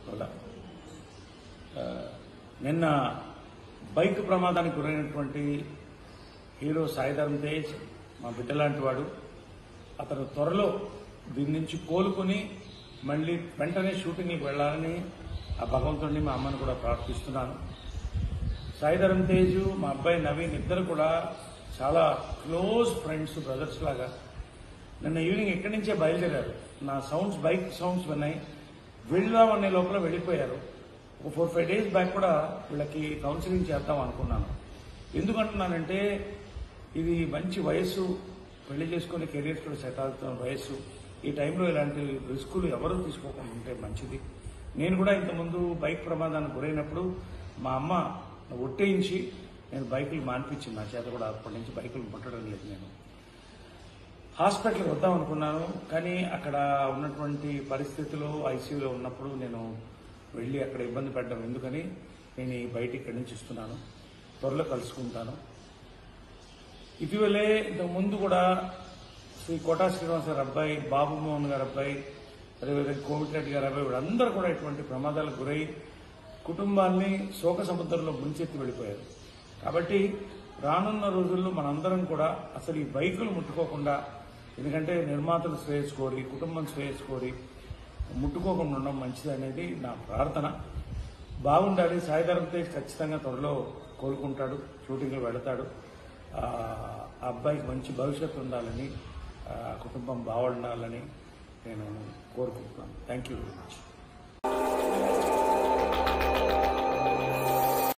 వల్ల ఆ, నిన్న బైక్ ప్రమాదానికి గురైనటువంటి హీరో సాయిధరం తేజ్ మా బిడ్డ లాంటి వాడు అతను త్వరలో దీని నుంచి కోలుకుని మళ్ళీ వెంటనే షూటింగ్కి వెళ్ళాలని ఆ భగవంతుడిని మా అమ్మని కూడా ప్రార్థిస్తున్నాను సాయిధరం తేజు మా అబ్బాయి నవీన్ ఇద్దరు కూడా చాలా క్లోజ్ ఫ్రెండ్స్ బ్రదర్స్ లాగా నిన్న ఈవినింగ్ ఇక్కడి నుంచే బయలుదేరారు నా సౌండ్స్ బైక్ సౌండ్స్ విన్నాయి వెళ్దామనే లోపల వెళ్ళిపోయారు ఒక ఫోర్ ఫైవ్ డేస్ బ్యాక్ కూడా వీళ్ళకి కౌన్సిలింగ్ చేద్దాం అనుకున్నాను ఎందుకంటున్నానంటే ఇది మంచి వయస్సు పెళ్లి చేసుకుని కెరీర్స్ కూడా సెట్ అవుతున్న వయస్సు ఈ టైంలో ఇలాంటి రిస్కులు ఎవరు తీసుకోకుండా ఉంటే మంచిది నేను కూడా ఇంతకుముందు బైక్ ప్రమాదానికి గురైనప్పుడు మా అమ్మ ఒట్టేయించి నేను బైకులు మానిపించింది నా చేత కూడా అప్పటి నుంచి బైకులు ముట్టడం లేదు నేను హాస్పిటల్కి వద్దాం అనుకున్నాను కానీ అక్కడ ఉన్నటువంటి పరిస్థితులు ఐసీయూలో ఉన్నప్పుడు నేను వెళ్ళి అక్కడ ఇబ్బంది పడ్డం ఎందుకని నేను ఈ బయట ఇక్కడి నుంచి ఇస్తున్నాను త్వరలో కలుసుకుంటాను ఇటీవలే ఇంతకు ముందు కూడా శ్రీ కోటా శ్రీనివాస గారి అబ్బాయి బాబు మోహన్ గారి అబ్బాయి అదేవిధంగా కోవిటిరెడ్డి గారి అబ్బాయి వీళ్ళందరూ కూడా ఇటువంటి ప్రమాదాలకు గురై కుటుంబాన్ని శోక సముద్రంలో ముంచెత్తి వెళ్ళిపోయారు కాబట్టి రానున్న రోజుల్లో మనందరం కూడా అసలు ఈ బైకులు ముట్టుకోకుండా ఎందుకంటే నిర్మాతలు శ్రేయస్ కోరి కుటుంబం శ్రేయస్ కోరి ముట్టుకోకుండా ఉండడం మంచిది అనేది నా ప్రార్థన బాగుండాలి సాయిధరం తేజ్ ఖచ్చితంగా త్వరలో కోలుకుంటాడు షూటింగ్లో వెళతాడు ఆ ఆ అబ్బాయికి మంచి భవిష్యత్తు ఉండాలని ఆ కుటుంబం బాగుండాలని నేను కోరుకుంటున్నాను థ్యాంక్ యూ వెరీ మచ్